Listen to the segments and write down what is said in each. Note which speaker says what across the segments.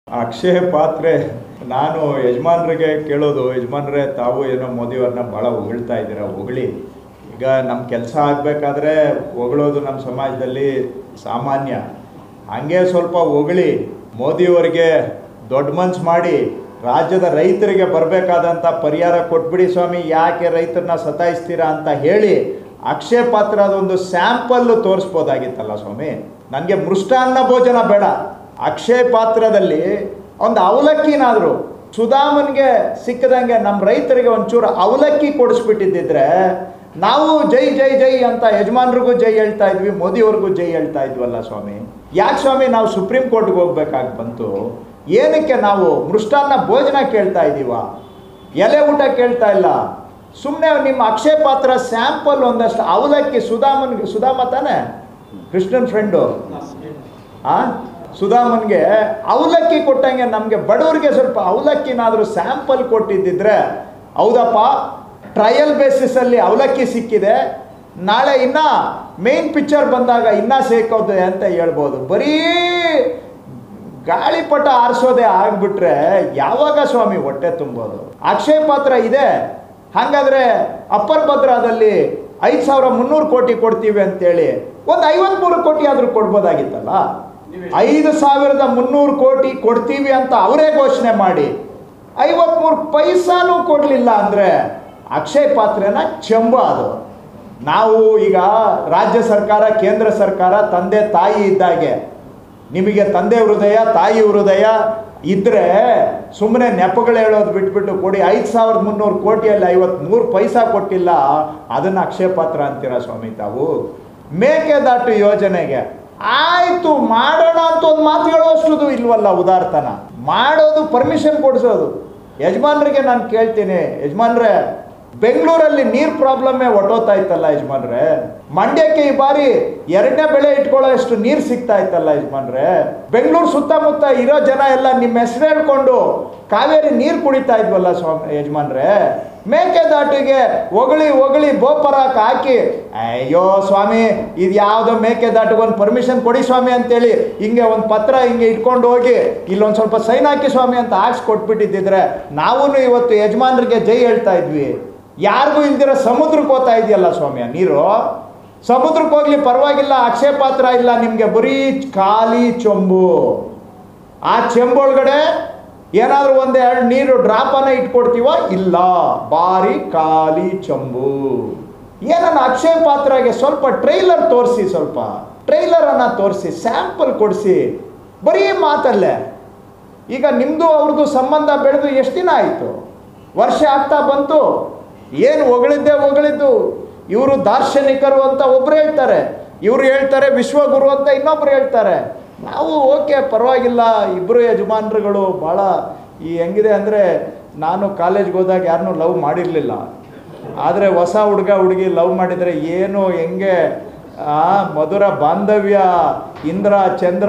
Speaker 1: ಅಕ್ಷಯ ಪಾತ್ರೆ ನಾನು ಯಜಮಾನ್ರಿಗೆ ಕೇಳೋದು ಯಜಮಾನ್ರೆ ತಾವು ಏನೋ ಮೋದಿಯವ್ರನ್ನ ಭಾಳ ಹೊಗಳ್ತಾ ಇದ್ದೀರಾ ಹೊಗಳಿ ಈಗ ನಮ್ಮ ಕೆಲಸ ಆಗಬೇಕಾದ್ರೆ ಹೊಗಳೋದು ನಮ್ಮ ಸಮಾಜದಲ್ಲಿ ಸಾಮಾನ್ಯ ಹಂಗೆ ಸ್ವಲ್ಪ ಹೊಗಳಿ ಮೋದಿಯವರಿಗೆ ದೊಡ್ಡ ಮನ್ಸು ಮಾಡಿ ರಾಜ್ಯದ ರೈತರಿಗೆ ಬರಬೇಕಾದಂಥ ಪರಿಹಾರ ಕೊಟ್ಬಿಡಿ ಸ್ವಾಮಿ ಯಾಕೆ ರೈತರನ್ನ ಸತಾಯಿಸ್ತೀರಾ ಅಂತ ಹೇಳಿ ಅಕ್ಷಯ ಪಾತ್ರ ಅದೊಂದು ಸ್ಯಾಂಪಲ್ಲು ತೋರಿಸ್ಬೋದಾಗಿತ್ತಲ್ಲ ಸ್ವಾಮಿ ನನಗೆ ಮೃಷ್ಟಾನ್ನ ಭೋಜನ ಬೇಡ ಅಕ್ಷಯ ಪಾತ್ರದಲ್ಲಿ ಒಂದು ಅವಲಕ್ಕಿನಾದರೂ ಸುಧಾಮನ್ಗೆ ಸಿಕ್ಕದಂಗೆ ನಮ್ಮ ರೈತರಿಗೆ ಒಂಚೂರು ಅವಲಕ್ಕಿ ಕೊಡಿಸ್ಬಿಟ್ಟಿದ್ದಿದ್ರೆ ನಾವು ಜೈ ಜೈ ಜೈ ಅಂತ ಯಜಮಾನ್ರಿಗೂ ಜೈ ಹೇಳ್ತಾ ಇದ್ವಿ ಮೋದಿಯವ್ರಿಗೂ ಜೈ ಹೇಳ್ತಾ ಇದ್ವಲ್ಲ ಸ್ವಾಮಿ ಯಾಕೆ ಸ್ವಾಮಿ ನಾವು ಸುಪ್ರೀಂ ಕೋರ್ಟ್ಗೆ ಹೋಗ್ಬೇಕಾಗಿ ಬಂತು ಏನಕ್ಕೆ ನಾವು ಮೃಷ್ಟಾನ್ನ ಭೋಜನ ಕೇಳ್ತಾ ಇದ್ದೀವ ಎಲೆ ಊಟ ಕೇಳ್ತಾ ಇಲ್ಲ ಸುಮ್ಮನೆ ನಿಮ್ಮ ಅಕ್ಷಯ ಪಾತ್ರ ಸ್ಯಾಂಪಲ್ ಒಂದಷ್ಟು ಅವಲಕ್ಕಿ ಸುಧಾಮನ್ಗೆ ಸುಧಾಮ ತಾನೆ ಕೃಷ್ಣನ್ ಫ್ರೆಂಡು ಆ ಸುಧಾಮನ್ಗೆ ಅವಲಕ್ಕಿ ಕೊಟ್ಟಂಗೆ ನಮಗೆ ಬಡವರಿಗೆ ಸ್ವಲ್ಪ ಅವಲಕ್ಕಿನಾದರೂ ಸ್ಯಾಂಪಲ್ ಕೊಟ್ಟಿದ್ದಿದ್ರೆ ಹೌದಪ್ಪ ಟ್ರಯಲ್ ಬೇಸಿಸಲ್ಲಿ ಅವಲಕ್ಕಿ ಸಿಕ್ಕಿದೆ ನಾಳೆ ಇನ್ನ ಮೇನ್ ಪಿಕ್ಚರ್ ಬಂದಾಗ ಇನ್ನೂ ಸೇಕೋದು ಅಂತ ಹೇಳ್ಬೋದು ಬರೀ ಗಾಳಿಪಟ ಆರಿಸೋದೇ ಆಗ್ಬಿಟ್ರೆ ಯಾವಾಗ ಸ್ವಾಮಿ ಹೊಟ್ಟೆ ತುಂಬೋದು ಅಕ್ಷಯ ಪಾತ್ರ ಇದೆ ಹಾಗಾದ್ರೆ ಅಪ್ಪರ್ ಭದ್ರಾದಲ್ಲಿ ಐದು ಸಾವಿರ ಮುನ್ನೂರು ಕೋಟಿ ಕೊಡ್ತೀವಿ ಅಂತೇಳಿ ಒಂದು ಐವತ್ಮೂರು ಕೋಟಿ ಆದರೂ ಕೊಡ್ಬೋದಾಗಿತ್ತಲ್ಲ ಐದು ಸಾವಿರದ ಮುನ್ನೂರು ಕೋಟಿ ಕೊಡ್ತೀವಿ ಅಂತ ಅವರೇ ಘೋಷಣೆ ಮಾಡಿ ಐವತ್ಮೂರು ಪೈಸಾನೂ ಕೊಡಲಿಲ್ಲ ಅಂದರೆ ಅಕ್ಷಯ ಪಾತ್ರೆನ ಚೆಂಬ ಅದು ನಾವು ಈಗ ರಾಜ್ಯ ಸರ್ಕಾರ ಕೇಂದ್ರ ಸರ್ಕಾರ ತಂದೆ ತಾಯಿ ಇದ್ದಾಗೆ ನಿಮಗೆ ತಂದೆ ಹೃದಯ ತಾಯಿ ಹೃದಯ ಇದ್ದರೆ ಸುಮ್ಮನೆ ನೆಪಗಳು ಹೇಳೋದು ಬಿಟ್ಬಿಟ್ಟು ಕೊಡಿ ಐದು ಸಾವಿರದ ಮುನ್ನೂರು ಕೋಟಿಯಲ್ಲಿ ಐವತ್ತ್ಮೂರು ಪೈಸಾ ಕೊಟ್ಟಿಲ್ಲ ಅದನ್ನು ಅಕ್ಷಯ ಪಾತ್ರ ಅಂತೀರಾ ಸ್ವಾಮಿ ತಾವು ಮೇಕೆದಾಟು ಯೋಜನೆಗೆ ಆಯಿತು ಮಾಡೋಣ ಅಂತ ಒಂದು ಮಾತು ಹೇಳೋಷ್ಟು ಇಲ್ವಲ್ಲ ಉದಾರ್ತನ ಮಾಡೋದು ಪರ್ಮಿಷನ್ ಕೊಡಿಸೋದು ಯಜಮಾನ್ರಿಗೆ ನಾನು ಕೇಳ್ತೀನಿ ಯಜಮಾನ್ರೆ ಬೆಂಗಳೂರಲ್ಲಿ ನೀರು ಪ್ರಾಬ್ಲಮ್ಮೇ ಒಟ್ಟೋತಾ ಇತ್ತಲ್ಲ ಯಜಮಾನ್ರೆ ಮಂಡ್ಯಕ್ಕೆ ಈ ಬಾರಿ ಎರಡನೇ ಬೆಳೆ ಇಟ್ಕೊಳ್ಳೋಷ್ಟು ನೀರು ಸಿಗ್ತಾ ಇತ್ತಲ್ಲ ಯಜಮಾನ್ರೆ ಬೆಂಗಳೂರು ಸುತ್ತಮುತ್ತ ಇರೋ ಜನ ಎಲ್ಲ ನಿಮ್ಮ ಹೆಸರು ಹೇಳ್ಕೊಂಡು ಕಾವೇರಿ ನೀರು ಕುಡಿತಾ ಇದ್ವಲ್ಲ ಸ್ವಾಮಿ ಯಜಮಾನ್ರೆ ಮೇಕೆದಾಟಿಗೆ ಹೊಗಳಿ ಹೊಗಳಿ ಬೋಪರಾಕ್ ಹಾಕಿ ಅಯ್ಯೋ ಸ್ವಾಮಿ ಇದು ಯಾವುದೋ ಮೇಕೆದಾಟಿಗೆ ಒಂದು ಪರ್ಮಿಷನ್ ಕೊಡಿ ಸ್ವಾಮಿ ಅಂತೇಳಿ ಹಿಂಗೆ ಒಂದು ಪತ್ರ ಹಿಂಗೆ ಇಟ್ಕೊಂಡು ಹೋಗಿ ಇಲ್ಲೊಂದು ಸ್ವಲ್ಪ ಸೈನ್ ಹಾಕಿ ಸ್ವಾಮಿ ಅಂತ ಹಾಕ್ಸಿ ಕೊಟ್ಬಿಟ್ಟಿದ್ದಿದ್ರೆ ನಾವೂ ಇವತ್ತು ಯಜಮಾನ್ರಿಗೆ ಜೈ ಹೇಳ್ತಾ ಇದ್ವಿ ಯಾರಿಗೂ ಇಲ್ದಿರೋ ಸಮುದ್ರಕ್ಕೆ ಹೋಗ್ತಾ ಇದೆಯಲ್ಲ ಸ್ವಾಮಿ ಆ ನೀರು ಸಮುದ್ರಕ್ಕೆ ಹೋಗ್ಲಿ ಪರವಾಗಿಲ್ಲ ಅಕ್ಷಯ ಪಾತ್ರ ಇಲ್ಲ ನಿಮಗೆ ಬರೀ ಖಾಲಿ ಚೊಂಬು ಆ ಚೆಂಬೊಳಗಡೆ ಏನಾದರೂ ಒಂದೆರಡು ನೀರು ಡ್ರಾಪನ್ನ ಇಟ್ಕೊಡ್ತೀವ ಇಲ್ಲ ಬಾರಿ ಖಾಲಿ ಚಂಬು ಏನನ್ನ ಅಕ್ಷಯ ಪಾತ್ರಗೆ ಸ್ವಲ್ಪ ಟ್ರೈಲರ್ ತೋರಿಸಿ ಸ್ವಲ್ಪ ಟ್ರೈಲರನ್ನು ತೋರಿಸಿ ಸ್ಯಾಂಪಲ್ ಕೊಡಿಸಿ ಬರೀ ಮಾತಲ್ಲೇ ಈಗ ನಿಮ್ಮದು ಅವ್ರದ್ದು ಸಂಬಂಧ ಬೆಳೆದು ಎಷ್ಟು ದಿನ ಆಯಿತು ವರ್ಷ ಆಗ್ತಾ ಬಂತು ಏನು ಹೊಗಳಿದ್ದೆ ಹೊಗಳಿದ್ದು ಇವರು ದಾರ್ಶನಿಕರು ಅಂತ ಒಬ್ರು ಹೇಳ್ತಾರೆ ಇವರು ಹೇಳ್ತಾರೆ ವಿಶ್ವಗುರು ಅಂತ ಇನ್ನೊಬ್ರು ಹೇಳ್ತಾರೆ ನಾವು ಓಕೆ ಪರವಾಗಿಲ್ಲ ಇಬ್ಬರು ಯಜಮಾನ್ರುಗಳು ಭಾಳ ಈ ಹೆಂಗಿದೆ ಅಂದರೆ ನಾನು ಕಾಲೇಜ್ಗೆ ಹೋದಾಗ ಯಾರನ್ನೂ ಲವ್ ಮಾಡಿರಲಿಲ್ಲ ಆದರೆ ಹೊಸ ಹುಡುಗ ಹುಡುಗಿ ಲವ್ ಮಾಡಿದರೆ ಏನು ಹೆಂಗೆ ಆ ಮಧುರ ಬಾಂಧವ್ಯ ಇಂದ್ರ ಚಂದ್ರ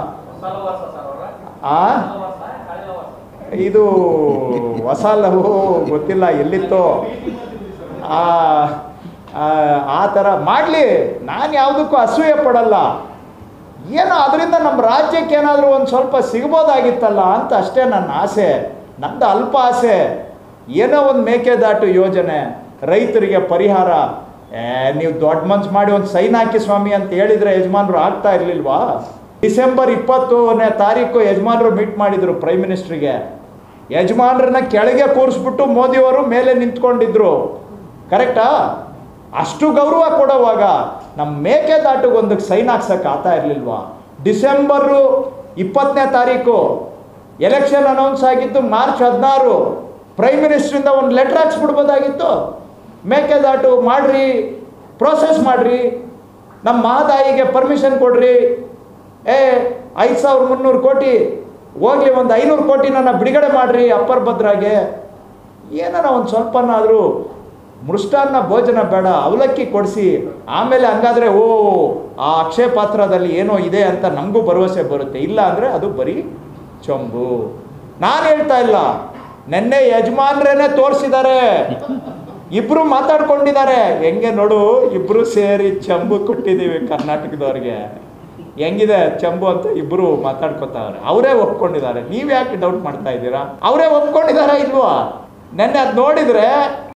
Speaker 1: ಆ ಇದು ಹೊಸ ಲವ್ ಗೊತ್ತಿಲ್ಲ ಎಲ್ಲಿತ್ತೋ ಆ ಆ- ಆ ಥರ ಮಾಡಲಿ ನಾನು ಯಾವುದಕ್ಕೂ ಅಸೂಯೆ ಪಡಲ್ಲ ಏನೋ ಅದರಿಂದ ನಮ್ಮ ರಾಜ್ಯಕ್ಕೆ ಏನಾದರೂ ಒಂದು ಸ್ವಲ್ಪ ಸಿಗ್ಬೋದಾಗಿತ್ತಲ್ಲ ಅಂತ ಅಷ್ಟೇ ನನ್ನ ಆಸೆ ನಂದು ಅಲ್ಪ ಆಸೆ ಏನೋ ಒಂದು ಮೇಕೆದಾಟು ಯೋಜನೆ ರೈತರಿಗೆ ಪರಿಹಾರ ಏ ನೀವು ದೊಡ್ಡ ಮನ್ಸು ಮಾಡಿ ಒಂದು ಸೈನ್ ಹಾಕಿ ಸ್ವಾಮಿ ಅಂತ ಹೇಳಿದರೆ ಯಜಮಾನರು ಆಗ್ತಾ ಇರಲಿಲ್ವಾ ಡಿಸೆಂಬರ್ ಇಪ್ಪತ್ತನೇ ತಾರೀಕು ಯಜಮಾನರು ಮೀಟ್ ಮಾಡಿದರು ಪ್ರೈಮ್ ಮಿನಿಸ್ಟ್ರಿಗೆ ಯಜಮಾನ್ರನ್ನ ಕೆಳಗೆ ಕೂರಿಸ್ಬಿಟ್ಟು ಮೋದಿಯವರು ಮೇಲೆ ನಿಂತ್ಕೊಂಡಿದ್ರು ಕರೆಕ್ಟಾ ಅಷ್ಟು ಗೌರವ ಕೊಡೋವಾಗ ನಮ್ಮ ಮೇಕೆದಾಟಿಗೊಂದಕ್ಕೆ ಸೈನ್ ಹಾಕ್ಸಕ್ಕೆ ಆಗ್ತಾ ಇರಲಿಲ್ವಾ ಡಿಸೆಂಬರು ಇಪ್ಪತ್ತನೇ ತಾರೀಕು ಎಲೆಕ್ಷನ್ ಅನೌನ್ಸ್ ಆಗಿದ್ದು ಮಾರ್ಚ್ ಹದಿನಾರು ಪ್ರೈಮ್ ಮಿನಿಸ್ಟ್ರಿಂದ ಒಂದು ಲೆಟ್ರ್ ಹಾಕ್ಸ್ಬಿಡ್ಬೋದಾಗಿತ್ತು ಮೇಕೆದಾಟು ಮಾಡ್ರಿ ಪ್ರೋಸೆಸ್ ಮಾಡ್ರಿ ನಮ್ಮ ಮಹದಾಯಿಗೆ ಪರ್ಮಿಷನ್ ಕೊಡ್ರಿ ಏ ಐದು ಸಾವಿರದ ಮುನ್ನೂರು ಕೋಟಿ ಹೋಗ್ಲಿ ಒಂದು ಐನೂರು ಕೋಟಿನ ಬಿಡುಗಡೆ ಮಾಡಿರಿ ಅಪ್ಪರ್ ಭದ್ರಾಗೆ ಏನಾರ ಒಂದು ಸ್ವಲ್ಪನಾದರೂ ಮೃಷ್ಟಾನ್ನ ಭೋಜನ ಬೇಡ ಅವಲಕ್ಕಿ ಕೊಡಿಸಿ ಆಮೇಲೆ ಹಂಗಾದ್ರೆ ಓ ಆ ಅಕ್ಷಯ ಪಾತ್ರದಲ್ಲಿ ಏನೋ ಇದೆ ಅಂತ ನಮಗೂ ಭರವಸೆ ಬರುತ್ತೆ ಇಲ್ಲ ಅಂದರೆ ಅದು ಬರೀ ಚೊಂಬು ನಾನು ಹೇಳ್ತಾ ಇಲ್ಲ ನೆನ್ನೆ ಯಜಮಾನ್ರೇನೆ ತೋರಿಸಿದ್ದಾರೆ ಇಬ್ರು ಮಾತಾಡ್ಕೊಂಡಿದ್ದಾರೆ ಹೆಂಗೆ ನೋಡು ಇಬ್ರು ಸೇರಿ ಚಂಬು ಕೊಟ್ಟಿದ್ದೀವಿ ಕರ್ನಾಟಕದವ್ರಿಗೆ ಹೆಂಗಿದೆ ಚಂಬು ಅಂತ ಇಬ್ಬರು ಮಾತಾಡ್ಕೊತಾವ್ರೆ ಅವರೇ ಒಪ್ಕೊಂಡಿದ್ದಾರೆ ನೀವು ಯಾಕೆ ಡೌಟ್ ಮಾಡ್ತಾ ಇದ್ದೀರಾ ಅವರೇ ಒಪ್ಕೊಂಡಿದಾರಾ ಇಲ್ವಾ ನೆನ್ನೆ ಅದು ನೋಡಿದ್ರೆ